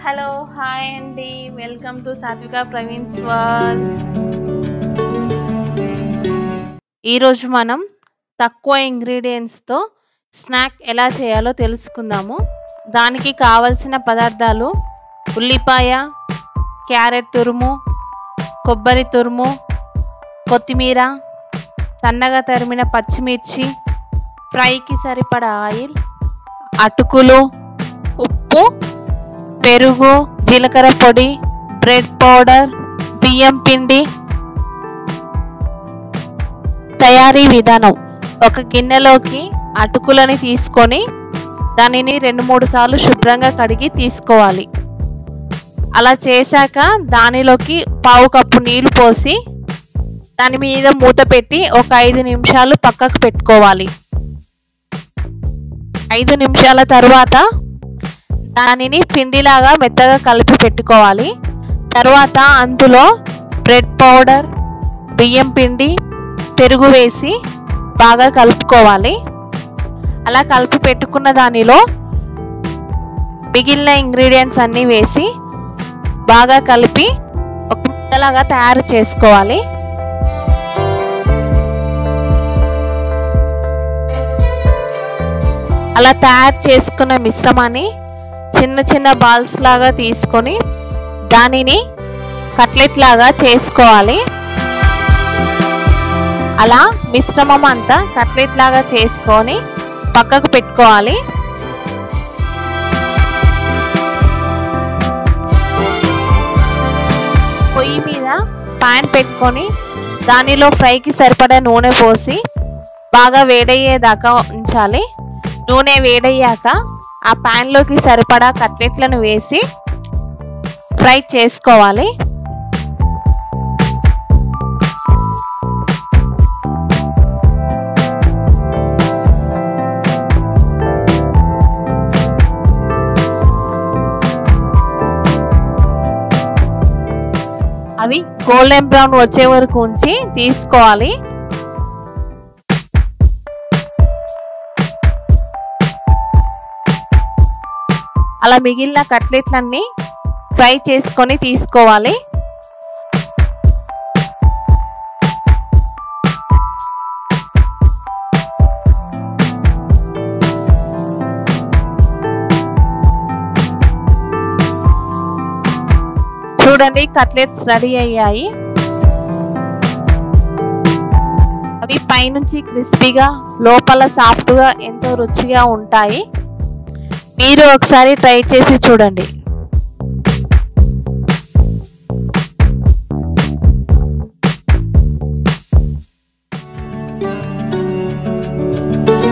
hello hi అండి welcome to Satvika Praveen's world ఈరోజు మనం తక్కువ ఇంగ్రీడియంట్స్తో స్నాక్ ఎలా చేయాలో తెలుసుకుందాము దానికి కావలసిన పదార్థాలు ఉల్లిపాయ క్యారెట్ తురుము కొబ్బరి తురుము కొత్తిమీర సన్నగా తరిమిన పచ్చిమిర్చి ఫ్రైకి సరిపడా ఆయిల్ అటుకులు ఉప్పు పెరుగు జీలకర్ర పొడి బ్రెడ్ పౌడర్ బియ్యం పిండి తయారీ విధానం ఒక గిన్నెలోకి అటుకులని తీసుకొని దానిని రెండు మూడు సార్లు శుభ్రంగా కడిగి తీసుకోవాలి అలా చేశాక దానిలోకి పావు కప్పు నీళ్లు పోసి దాని మీద మూత పెట్టి ఒక ఐదు నిమిషాలు పక్కకు పెట్టుకోవాలి ఐదు నిమిషాల తర్వాత దానిని పిండిలాగా మెత్తగా కలిపి పెట్టుకోవాలి తర్వాత అందులో బ్రెడ్ పౌడర్ బియ్యం పిండి పెరుగు వేసి బాగా కలుపుకోవాలి అలా కలిపి పెట్టుకున్న దానిలో మిగిలిన ఇంగ్రీడియంట్స్ అన్నీ వేసి బాగా కలిపి ఒక ముద్దలాగా తయారు చేసుకోవాలి అలా తయారు చేసుకున్న మిశ్రమాన్ని చిన్న చిన్న బాల్స్ లాగా తీసుకొని దానిని కట్లెట్ లాగా చేసుకోవాలి అలా మిశ్రమం అంతా కట్లెట్ లాగా చేసుకొని పక్కకు పెట్టుకోవాలి పొయ్యి మీద పాన్ పెట్టుకొని దానిలో ఫ్రైకి సరిపడా నూనె పోసి బాగా వేడయ్యేదాకా ఉంచాలి నూనె వేడయ్యాక ఆ ప్యాన్లోకి సరిపడా కట్లెట్లను వేసి ఫ్రై చేసుకోవాలి అవి గోల్డెన్ బ్రౌన్ వచ్చే వరకు ఉంచి తీసుకోవాలి అలా మిగిలిన కట్లెట్లన్నీ ఫ్రై చేసుకొని తీసుకోవాలి చూడండి కట్లెట్స్ రెడీ అయ్యాయి అవి పైనుంచి క్రిస్పీగా లోపల సాఫ్ట్గా ఎంతో రుచిగా ఉంటాయి మీరు ఒకసారి ట్రై చేసి చూడండి